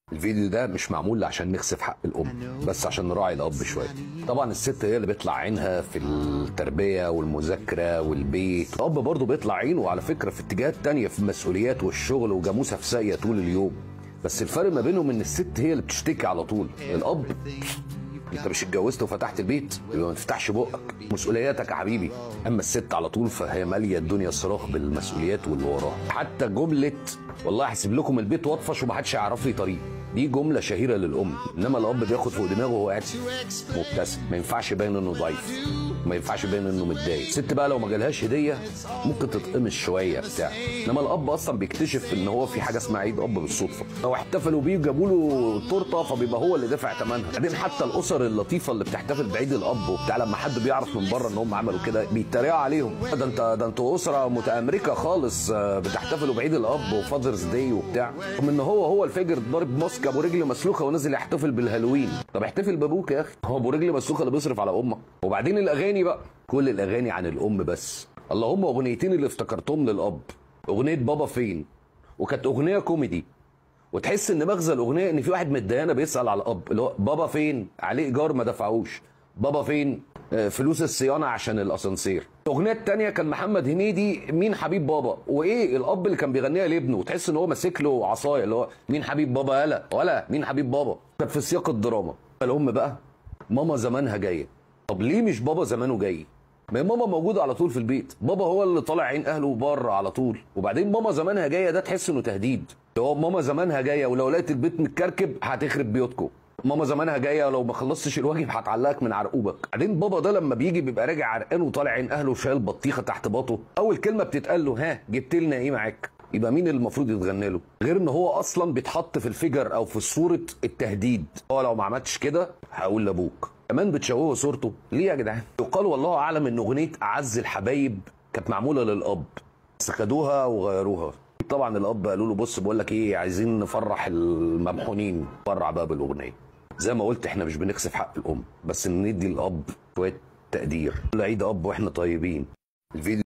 الفيديو ده مش معمول عشان نخسف حق الام بس عشان نراعي الاب شويه طبعا الست هي اللي بيطلع عينها في التربيه والمذاكره والبيت الاب برضه بيطلع عينه وعلى فكره في اتجاهات تانية في المسؤوليات والشغل وجاموسه في ساقيه طول اليوم بس الفرق ما بينهم ان الست هي اللي بتشتكي على طول الاب انت مش اتجوزت وفتحت البيت يبقى ما تفتحش بقك مسؤولياتك يا حبيبي اما الست على طول فهي ماليه الدنيا صراخ بالمسؤوليات واللي وراها حتى جمله والله هسيب لكم البيت واطفش ومحدش هيعرف لي طريق دي جمله شهيره للام انما الاب بياخد فوق دماغه وهو قاعد مبتسم ما ينفعش يبين انه ضعيف ما ينفعش يبين انه متضايق الست بقى لو ما جالهاش هديه ممكن تتقمش شويه بتاع انما الاب اصلا بيكتشف ان هو في حاجه اسمها عيد اب بالصدفه لو احتفلوا بيه وجابوا له تورته فبيبقى هو اللي دافع ثمنها بعدين حتى الاسر اللطيفه اللي بتحتفل بعيد الاب وبتاع لما حد بيعرف من بره ان هم عملوا كده بيتريقوا عليهم ده انت ده انتوا اسره متامركه خالص آه، بتحتفلوا بعيد الاب وفاذرز داي وبتاع رغم ان هو هو الفجر ضارب ماسك ابو رجل مسلوخه ونازل يحتفل بالهالوين طب احتفل بابوك يا اخي هو ابو رجل مسلوخه اللي بيصرف على امك وبعدين الاغاني بقى كل الاغاني عن الام بس اللهم اغنيتين اللي افتكرتهم للاب اغنيه بابا فين وكانت اغنيه كوميدي وتحس ان مغزى الاغنيه ان في واحد متديانه بيسال على الاب اللي هو بابا فين عليه ايجار ما دفعوش بابا فين آه، فلوس الصيانه عشان الاسانسير الاغنيه التانية كان محمد هنيدي مين حبيب بابا وايه الاب اللي كان بيغنيها لابنه وتحس ان هو ماسك له عصايه اللي هو مين حبيب بابا يلا ولا مين حبيب بابا كانت في سياق الدراما الام بقى ماما زمانها جايه طب ليه مش بابا زمانه جاي ما هي ماما موجوده على طول في البيت بابا هو اللي طالع عين اهله بره على طول وبعدين ماما زمانها جايه ده تحس انه تهديد اللي هو ماما زمانها جايه ولو لقيت البيت متكركب هتخرب بيوتكم ماما زمانها جايه ولو ما خلصتش الواجب هتعلقك من عرقوبك بعدين بابا ده لما بيجي بيبقى راجع عرقان وطالع عين اهله وشايل بطيخه تحت باطه اول كلمه بتتقال له ها جبت لنا ايه معاك يبقى مين اللي المفروض يتغنى له غير ان هو اصلا بيتحط في الفجر او في صوره التهديد هو لو ما عملتش كده هقول لابوك كمان بتشوهوا صورته ليه يا جدعان يقال والله اعلم ان اغنيه اعز الحبايب كانت معموله للاب بس خدوها وغيروها طبعا الاب قالوا له بص بقول لك ايه عايزين نفرح الممحونين فرع بقى بالاغنيه زي ما قلت احنا مش بنكسف حق الام بس ندي الاب شويه تقدير كل عيد اب واحنا طيبين الفيديو